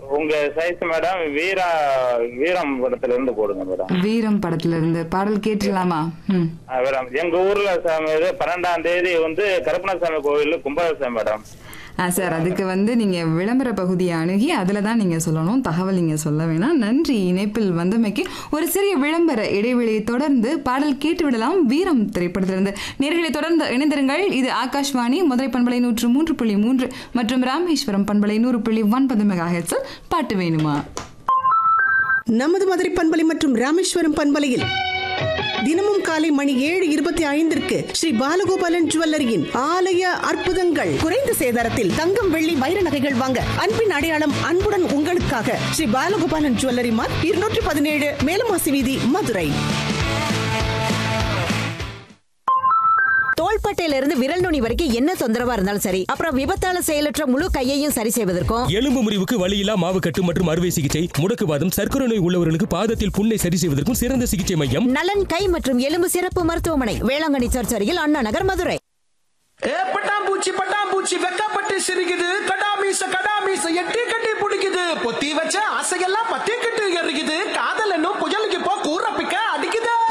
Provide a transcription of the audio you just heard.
உங்க size madam வீரா வீரம் படத்துல இருந்து போடுங்க மேடம் வீரம் படத்துல இருந்து பாடல் கேட்டுலாமா ம் ஆ, மேடம் எங்க ஊர்ல சாமி இது பன்னெண்டாம் தேதி வந்து கருப்பணசாமி கோவில் கும்பாபிஷேகம் மேடம் ஆ சார் அதுக்கு வந்து நீங்க விளம்பர பகுதியை அணுகி அதுல தான் நீங்க சொல்லணும் தகவல் நீங்க சொல்ல வேணாம் நன்றி இணைப்பில் வந்தமைக்கு ஒரு சிறிய விளம்பர இடைவெளியை தொடர்ந்து பாடல் கேட்டு விடலாம் வீரம் திரைப்படத்திலிருந்து நேர்களை தொடர்ந்து இணைந்திருங்கள் இது ஆகாஷ்வாணி மதுரை பண்பலை நூற்று மூன்று புள்ளி மூன்று மற்றும் ராமேஸ்வரம் பண்பலை நூறு புள்ளி ஒன்பது மெகா ஹெட்ஸில் பாட்டு வேணுமா நமது மதுரை பண்பலை மற்றும் ராமேஸ்வரம் பண்பலையில் தினமும் காலை மணி ஏழு இருபத்தி ஐந்திற்கு ஸ்ரீ பாலகோபாலன் ஜுவல்லரியின் ஆலய அற்புதங்கள் குறைந்த சேதாரத்தில் தங்கம் வெள்ளி வைர நகைகள் வாங்க அன்பின் அடையாளம் அன்புடன் உங்களுக்காக ஸ்ரீ பாலகோபாலன் ஜுவல்லரி மார்க் இருநூற்றி பதினேழு மேலமாசி வீதி மதுரை தோள்பட்டையில இருந்து விரல் நுனி வரைக்கும் என்ன தொந்தரவா இருந்தாலும் சரி அப்புறம் விபத்தால செயலற்ற முழு கையையும் சரி செய்வதற்கும் எலும்பு முறிவுக்கு வலியில்லா மாவு கட்டு மற்றும் அறுவை சிகிச்சை முடக்குவாதம் சர்க்கரை நோய் உள்ளவர்களுக்கு பாதத்தில் புண்ணை சரி செய்வதற்கும் சிறந்த சிகிச்சை மையம் நலன் கை மற்றும் எலும்பு சிறப்பு மருத்துவமனை வேளாங்கண்ணி சர்ச் அருகில் அண்ணா நகர் மதுரை ஏ பட்டாம்பூச்சி பட்டாம்பூச்சி வெக்கப்பட்டு சிரிக்குது கடாமீச கடாமீச எட்டி கட்டி பிடிக்குது பொத்தி வச்ச ஆசையெல்லாம் பத்தி